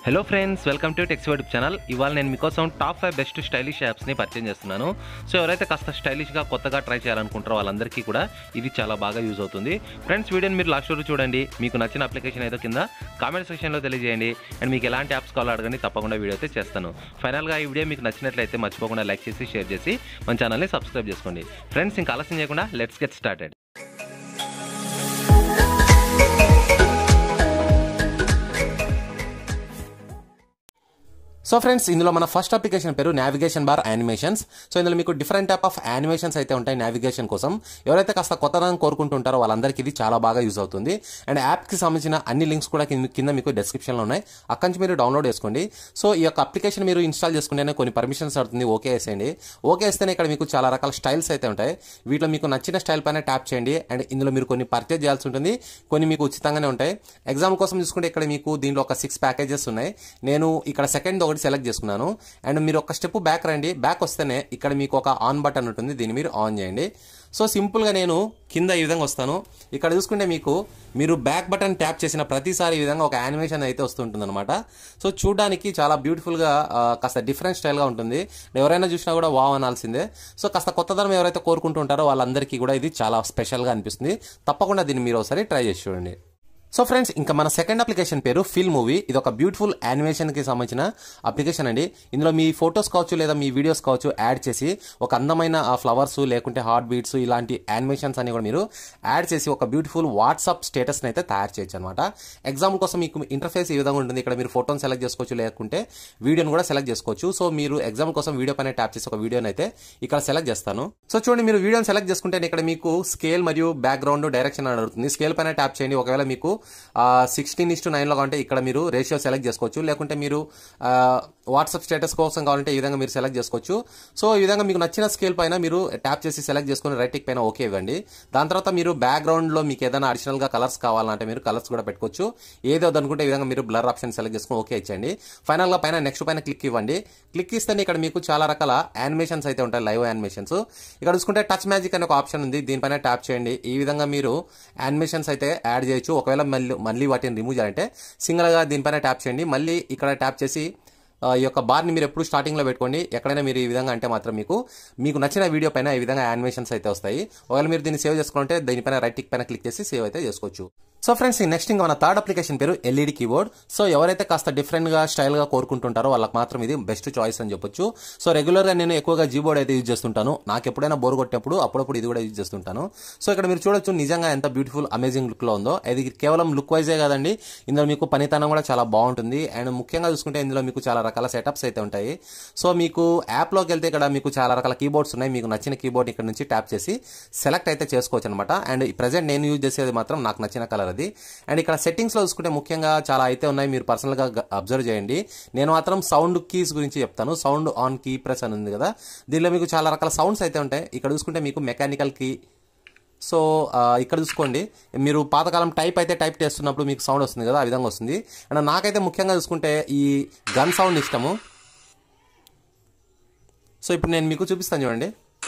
hello friends welcome to techs YouTube channel ఇవాళ నేను మీకోసం టాప్ ఫైవ్ బెస్ట్ స్టైలిష్ యాప్స్ని పరిచయం చేస్తున్నాను సో ఎవరైతే కాస్త స్టైలిష్గా కొత్తగా ట్రై చేయాలనుకుంటారో వాళ్ళందరికీ కూడా ఇది చాలా బాగా యూజ్ అవుతుంది ఫ్రెండ్స్ వీడియోని మీరు లాస్ట్ వరకు చూడండి మీకు నచ్చిన అప్లికేషన్ ఏదో కింద కామెంట్ సెక్షన్లో తెలియజేయండి అండ్ మీకు ఎలాంటి యాప్స్ కావాలో అడగండి తప్పకుండా వీడియో అయితే చేస్తాను ఫైనల్గా ఈ వీడియో మీకు నచ్చినట్లయితే మర్చిపోకుండా లైక్ చేసి షేర్ చేసి మన ఛానల్ని సబ్స్క్రైబ్ చేసుకోండి ఫ్రెండ్స్ ఇంకా ఆలస్యం చేయకుండా let's get started so friends ఇందులో మన ఫస్ట్ అప్లికేషన్ పేరు నావిగేషన్ బార్ యానిమేషన్స్ సో ఇందులో మీకు డిఫరెంట్ టైప్ ఆఫ్ యానిమేషన్స్ అయితే ఉంటాయి నావిగేషన్ కోసం ఎవరైతే కాస్త కొత్తదనం కోరుకుంటుంటారో వాళ్ళందరికీ ఇది చాలా బాగా యూజ్ అవుతుంది అండ్ యాప్కి సంబంధించిన అన్ని లింక్స్ కూడా కింద కింద మీకు డిస్క్రిప్షన్లో ఉన్నాయి అక్కడి నుంచి మీరు డౌన్లోడ్ చేసుకోండి సో ఈ యొక్క అప్లికేషన్ మీరు ఇన్స్టాల్ చేసుకుంటేనే కొన్ని పర్మిషన్స్ అడుతుంది ఓకే వేసేయండి ఓకే వేస్తేనే ఇక్కడ మీకు చాలా రకాల స్టైల్స్ అయితే ఉంటాయి వీటిలో మీకు నచ్చిన స్టైల్ పైన ట్యాప్ చేయండి అండ్ ఇందులో మీరు కొన్ని పర్చేజ్ చేయాల్సి ఉంటుంది కొన్ని మీకు ఉచితంగానే ఉంటాయి ఎగ్జామ్ కోసం చూసుకుంటే ఇక్కడ మీకు దీంట్లో ఒక సిక్స్ ప్యాకేజెస్ ఉన్నాయి నేను ఇక్కడ సెకండ్ ఒకటి సెలెక్ట్ చేసుకున్నాను అండ్ మీరు ఒక స్టెప్ బ్యాక్ రండి బ్యాక్ వస్తేనే ఇక్కడ మీకు ఒక ఆన్ బటన్ ఉంటుంది దీన్ని మీరు ఆన్ చేయండి సో సింపుల్గా నేను కింద ఈ విధంగా వస్తాను ఇక్కడ చూసుకుంటే మీకు మీరు బ్యాక్ బటన్ ట్యాప్ చేసిన ప్రతిసారి ఈ విధంగా ఒక యానిమేషన్ అయితే వస్తుంటుంది అనమాట సో చూడడానికి చాలా బ్యూటిఫుల్గా ఆ, కాస్త డిఫరెంట్ స్టైల్గా ఉంటుంది ఎవరైనా చూసినా కూడా వావ్ అనాల్సిందే సో కాస్త కొత్తదనం ఎవరైతే కోరుకుంటుంటారో వాళ్ళందరికీ కూడా ఇది చాలా స్పెషల్గా అనిపిస్తుంది తప్పకుండా దీన్ని మీరు ఒకసారి ట్రై చేసి చూడండి సో ఫ్రెండ్స్ ఇంకా మన సెకండ్ అప్లికేషన్ పేరు ఫిల్ మూవీ ఇది ఒక బ్యూటిఫుల్ యానిమేషన్ కి సంబంధించిన అప్లికేషన్ అండి ఇందులో మీ ఫొటోస్ కావచ్చు లేదా మీ వీడియోస్ కావచ్చు యాడ్ చేసి ఒక అందమైన ఫ్లవర్స్ లేకుంటే హార్ట్ బీట్స్ ఇలాంటి యానిమేషన్స్ అన్ని కూడా మీరు యాడ్ చేసి ఒక బ్యూటిఫుల్ వాట్సాప్ స్టేటస్ అయితే తయారు చేయొచ్చు అనమాట ఎగ్జాంపుల్ కోసం మీకు ఇంటర్ఫేస్ ఈ విధంగా ఉంటుంది ఇక్కడ మీరు ఫోటోని సెలెక్ట్ చేసుకోవచ్చు లేకుంటే వీడియోని కూడా సెలెక్ట్ చేసుకోవచ్చు సో మీరు ఎగ్జాంపుల్ కోసం వీడియో పైన ట్యాప్ చేసి ఒక వీడియోని అయితే ఇక్కడ సెలెక్ట్ చేస్తాను సో చూడండి మీరు వీడియోని సెలెక్ట్ చేసుకుంటే ఇక్కడ మీకు స్కేల్ మరియు బ్యాక్గ్రౌండ్ డైరెక్షన్ అని అడుగుతుంది స్కేల్ పైన ట్యాప్ చేయండి ఒకవేళ మీకు సిక్స్టీన్ ఇస్ టు నైన్లో కావాలంటే ఇక్కడ మీరు రేషియో సెలెక్ట్ చేసుకోవచ్చు లేకుంటే మీరు వాట్సాప్ స్టేటస్ కోసం కావాలంటే ఈ విధంగా మీరు సెలెక్ట్ చేసుకోవచ్చు సో ఈ విధంగా మీకు నచ్చిన స్కేల్ పైన మీరు ట్యాప్ చేసి సెలెక్ట్ చేసుకుని రైట్ టిక్ పైన ఓకే ఇవ్వండి దాని తర్వాత మీరు బ్యాక్గ్రౌండ్లో మీకు ఏదైనా అడిషనల్గా కలర్స్ కావాలంటే మీరు కలర్స్ కూడా పెట్టుకోవచ్చు ఏదో అనుకుంటే ఈ విధంగా మీరు బ్లర్ ఆప్షన్ సెలెక్ట్ చేసుకుని ఓకే ఇచ్చండి ఫైనల్గా పైన నెక్స్ట్ పైన క్లిక్ ఇవ్వండి క్లిక్ ఇస్తేనే ఇక్కడ మీకు చాలా రకాల యానిమేషన్స్ అయితే ఉంటాయి లైవ్ యానిమేషన్స్ ఇక్కడ చూసుకుంటే టచ్ మ్యాజిక్ అనే ఒక ఆప్షన్ ఉంది దీనిపైన ట్యాప్ చేయండి ఈ విధంగా మీరు యానిమేషన్స్ అయితే యాడ్ చేయొచ్చు ఒకవేళ మళ్ళీ మళ్ళీ వాటిని రిమూవ్ చేయాలంటే సింగిల్గా దీనిపైన ట్యాప్ చేయండి మళ్ళీ ఇక్కడ ట్యాప్ చేసి ఆ, ఈ యొక్క బార్ని మీరు ఎప్పుడు స్టార్టింగ్లో పెట్టుకోండి ఎక్కడైనా మీరు ఈ విధంగా అంటే మాత్రం మీకు మీకు నచ్చిన వీడియో పైన ఈ విధంగా యానిమేషన్స్ అయితే వస్తాయి ఒకవేళ మీరు దీన్ని సేవ్ చేసుకుంటే దీనిపైన రైట్ టిక్ పైన క్లిక్ చేసి సేవ్ అయితే చేసుకోవచ్చు సో ఫ్రెండ్స్ నెక్స్ట్ ఇంకా మన థర్డ్ అప్లికేషన్ పేరు ఎల్ఈడి కీబోర్డ్ సో ఎవరైతే కాస్త డిఫరెంట్ గా స్టైల్ గా కోరుకుంటుంటారో వాళ్ళకి మాత్రం ఇది బెస్ట్ చాయిస్ అని చెప్పొచ్చు సో రెగ్యులర్ గా నేను ఎక్కువగా జీబోర్డ్ అయితే యూజ్ చేస్తుంటాను నాకు ఎప్పుడైనా బోర్ కొట్టినప్పుడు అప్పుడప్పుడు ఇది కూడా యూజ్ చేస్తుంటాను సో ఇక్కడ మీరు చూడొచ్చు నిజంగా ఎంత బ్యూటిఫుల్ అమేజింగ్ లుక్ లో ఉందో ఇది కేవలం లుక్ వైజే కాదండి ఇందులో మీకు పనితనం కూడా చాలా బాగుంటుంది అండ్ ముఖ్యంగా చూసుకుంటే ఇందులో మీకు చాలా రకాల సెటప్స్ అయితే ఉంటాయి సో మీకు యాప్ లోకి వెళ్తే ఇక్కడ మీకు చాలా రకాల కీబోర్డ్స్ ఉన్నాయి మీకు నచ్చిన కీబోర్డ్ ఇక్కడ నుంచి ట్యాప్ చేసి సెలెక్ట్ అయితే చేసుకోవచ్చు అనమాట అండ్ ప్రజెంట్ నేను యూజ్ చేసేది మాత్రం నాకు నచ్చిన కలర్ అది అండ్ ఇక్కడ సెట్టింగ్స్ లో చూసుకుంటే ముఖ్యంగా చాలా అయితే ఉన్నాయి మీరు పర్సనల్ గా అబ్జర్వ్ చేయండి నేను మాత్రం సౌండ్ కీస్ గురించి చెప్తాను సౌండ్ ఆన్ కీ ప్రెస్ అని ఉంది కదా దీనిలో మీకు చాలా రకాల సౌండ్స్ అయితే ఉంటాయి ఇక్కడ చూసుకుంటే మీకు మెకానికల్ కీ సో ఆ, ఇక్కడ చూసుకోండి మీరు పాతకాలం టైప్ అయితే టైప్ చేస్తున్నప్పుడు మీకు సౌండ్ వస్తుంది కదా ఆ విధంగా వస్తుంది అండ్ నాకైతే ముఖ్యంగా చూసుకుంటే ఈ గన్ సౌండ్ ఇష్టము సో ఇప్పుడు నేను మీకు చూపిస్తాను చూడండి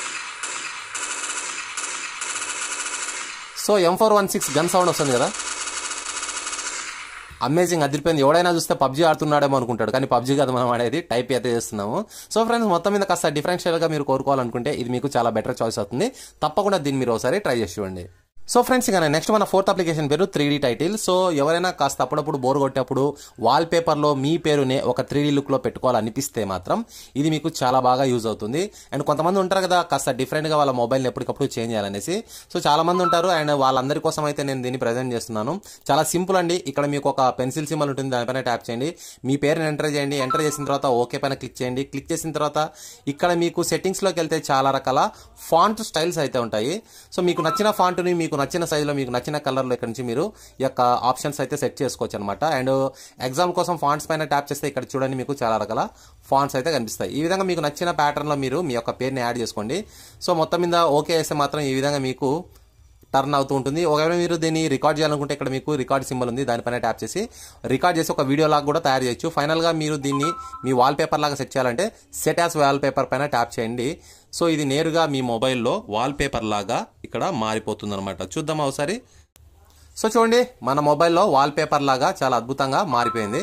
so M four one six gun sound వస్తుంది కదా అమేజింగ్ అదిరిపోయింది ఎవడైనా చూస్తే పబ్జీ ఆడుతున్నాడేమో అనుకుంటాడు కానీ పబ్జీ కాదు మనం ఆడేది టైప్ అయితే చేస్తున్నాము సో ఫ్రెండ్స్ మొత్తం మీద కాస్త డిఫరెన్షియల్ గా మీరు కోరుకోవాలనుకుంటే ఇది మీకు చాలా బెటర్ చాయిస్ అవుతుంది తప్పకుండా దీన్ని మీరు ఒకసారి ట్రై చేసి చూడండి సో ఫ్రెండ్స్ ఇక నెక్స్ట్ మన ఫోర్త్ అప్లికేషన్ పేరు త్రీ డీ టైటిల్ సో ఎవరైనా కాస్త అప్పుడప్పుడు బోర్ కొట్టేప్పుడు వాల్ పేపర్లో మీ పేరునే ఒక త్రీ డీ లుక్లో పెట్టుకోవాలనిపిస్తే మాత్రం ఇది మీకు చాలా బాగా యూజ్ అవుతుంది అండ్ కొంతమంది ఉంటారు కదా కాస్త డిఫరెంట్గా వాళ్ళ మొబైల్ని ఎప్పటికప్పుడు చేంజ్ చేయాలనేసి సో చాలా మంది ఉంటారు అండ్ వాళ్ళందరి కోసం అయితే నేను దీన్ని ప్రజెంట్ చేస్తున్నాను చాలా సింపుల్ అండి ఇక్కడ మీకు ఒక పెన్సిల్ సింబల్ ఉంటుంది దానిపైన ట్యాప్ చేయండి మీ పేరుని ఎంటర్ చేయండి ఎంటర్ చేసిన తర్వాత ఓకే పైన క్లిక్ చేయండి క్లిక్ చేసిన తర్వాత ఇక్కడ మీకు సెట్టింగ్స్లోకి వెళ్తే చాలా రకాల ఫాంట్ స్టైల్స్ అయితే ఉంటాయి సో మీకు నచ్చిన ఫాంట్ని మీకు నచ్చిన సైజులో మీకు నచ్చిన కలర్లో ఇక్కడ నుంచి మీరు ఈ యొక్క ఆప్షన్స్ అయితే సెట్ చేసుకోవచ్చు అనమాట అండ్ ఎగ్జామ్ కోసం ఫాంట్స్ పైన ట్యాప్ చేస్తే ఇక్కడ చూడండి మీకు చాలా రకాల ఫాంట్స్ అయితే కనిపిస్తాయి ఈ విధంగా మీకు నచ్చిన ప్యాటర్న్లో మీరు మీ యొక్క పేరుని యాడ్ చేసుకోండి సో మొత్తం మీద ఓకే వేస్తే మాత్రం ఈ విధంగా మీకు టర్న్ అవుతూ ఉంటుంది ఒకవేళ మీరు దీన్ని రికార్డ్ చేయాలనుకుంటే ఇక్కడ మీకు రికార్డ్ సింబల్ ఉంది దానిపైన ట్యాప్ చేసి రికార్డ్ చేసి ఒక వీడియో లాగా కూడా తయారు చేయొచ్చు ఫైనల్గా మీరు దీన్ని మీ వాల్ పేపర్ లాగా సెట్ చేయాలంటే సెట్ యాస్ వాల్ పేపర్ పైన ట్యాప్ చేయండి సో ఇది నేరుగా మీ మొబైల్లో వాల్ పేపర్ లాగా ఇక్కడ మారిపోతుంది అనమాట చూద్దాం ఒకసారి సో చూడండి మన మొబైల్లో వాల్ పేపర్ లాగా చాలా అద్భుతంగా మారిపోయింది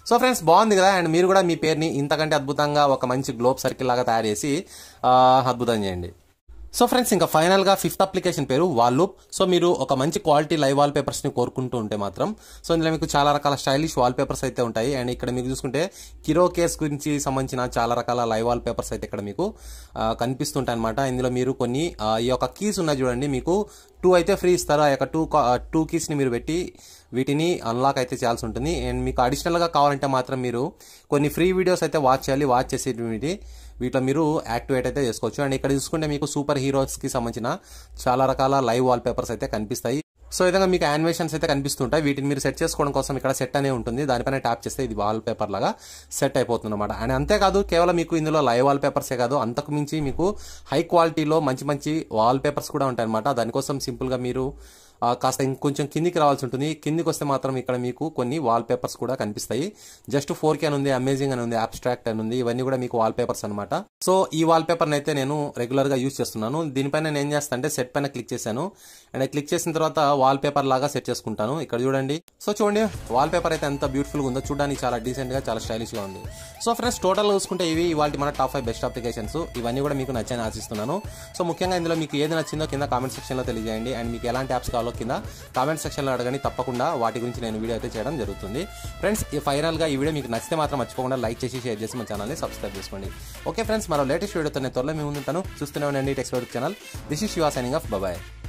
సో ఫ్రెండ్స్ బాగుంది కదా అండ్ మీరు కూడా మీ పేరుని ఇంతకంటే అద్భుతంగా ఒక మంచి గ్లోబ్ సర్కిల్ లాగా తయారు చేసి ఆ, అద్భుతం చేయండి సో ఫ్రెండ్స్ ఇంకా ఫైనల్గా ఫిఫ్త్ అప్లికేషన్ పేరు వాల్లూప్ సో మీరు ఒక మంచి క్వాలిటీ లైవ్ వాల్ పేపర్స్ని కోరుకుంటూ ఉంటే మాత్రం సో ఇందులో మీకు చాలా రకాల స్టైలిష్ వాల్ పేపర్స్ అయితే ఉంటాయి అండ్ ఇక్కడ మీకు చూసుకుంటే కిరో కేస్ గురించి సంబంధించిన చాలా రకాల లైవ్ వాల్ పేపర్స్ అయితే ఇక్కడ మీకు ఆ, కనిపిస్తుంటాయి అనమాట ఇందులో మీరు కొన్ని ఆ, ఈ యొక్క కీస్ ఉన్నాయి చూడండి మీకు టూ అయితే ఫ్రీ ఇస్తారు ఆ యొక్క టూ టూ కీస్ని మీరు పెట్టి వీటిని అన్లాక్ అయితే చేయాల్సి ఉంటుంది అండ్ మీకు అడిషనల్గా కావాలంటే మాత్రం మీరు కొన్ని ఫ్రీ వీడియోస్ అయితే వాచ్ చేయాలి వాచ్ చేసి వీటి వీటిలో మీరు యాక్టివేట్ అయితే చేసుకోవచ్చు అండ్ ఇక్కడ చూసుకుంటే మీకు సూపర్ హీరోస్కి సంబంధించిన చాలా రకాల లైవ్ వాల్ పేపర్స్ అయితే కనిపిస్తాయి సో ఈ విధంగా మీకు యానిమేషన్స్ అయితే కనిపిస్తుంటాయి వీటిని మీరు సెట్ చేసుకోవడం కోసం ఇక్కడ సెట్ అనే ఉంటుంది దానిపైన ట్యాప్ చేస్తే ఇది వాల్ పేపర్ లాగా సెట్ అయిపోతుంది అనమాట అండ్ అంతేకాదు కేవలం మీకు ఇందులో లైవ్ వాల్ పేపర్సే కాదు అంతకు మించి మీకు హై క్వాలిటీలో మంచి మంచి వాల్ పేపర్స్ కూడా ఉంటాయి అనమాట దానికోసం సింపుల్గా మీరు ఆ, కాస్త ఇంకొంచెం కిందికి రావాల్సి ఉంటుంది కిందికి వస్తే మాత్రం ఇక్కడ మీకు కొన్ని వాల్ పేపర్స్ కూడా కనిపిస్తాయి జస్ట్ ఫోర్ కే అని ఉంది అమేజింగ్ అని ఉంది అబ్స్ట్రాక్ట్ అని ఉంది ఇవన్నీ కూడా మీకు వాల్ పేపర్స్ అనమాట సో ఈ వాల్ పేపర్ అయితే నేను రెగ్యులర్ గా యూజ్ చేస్తున్నాను దీనిపైన నేను ఏం చేస్తాను అంటే సెట్ పైన క్లిక్ చేశాను అండ్ క్లిక్ చేసిన తర్వాత వాల్ పేపర్ లాగా సెట్ చేసుకుంటాను ఇక్కడ చూడండి సో చూడండి వాల్ పేపర్ అయితే ఎంత బ్యూటిఫుల్ గా ఉందో చూడడానికి చాలా డీసెంట్ గా చాలా స్టైలిష్ గా ఉంది సో ఫ్రెండ్స్ టోటల్ చూసుకుంటే ఇవి ఇవాళ మన టాప్ ఫైవ్ బెస్ట్ అప్లికేషన్స్ ఇవన్నీ కూడా మీకు నచ్చని ఆశిస్తున్నాను సో ముఖ్యంగా ఇందులో మీకు ఏది నచ్చిందో కింద కామెంట్ సెక్షన్ లో తెలియజేయండి అండ్ మీకు ఎలాంటి యాప్స్ కావాలో కింద కామెంట్ సెక్షన్ లో అడగండి తప్పకుండా వాటి గురించి నేను వీడియో అయితే చేయడం జరుగుతుంది ఫ్రెండ్స్ ఈ ఫైనల్ గా ఈ వీడియో మీకు నచ్చితే మాత్రం మర్చిపోకుండా లైక్ చేసి షేర్ చేసి మన ఛానల్ని సబ్స్క్రైబ్ చేసుకోండి ఓకే ఫ్రెండ్స్ మరో లేటెస్ట్ వీడియోతో నేను త్వరలో మేము ఉంటాను చూస్తూనే ఉండండి text channel this is Shiva signing off bye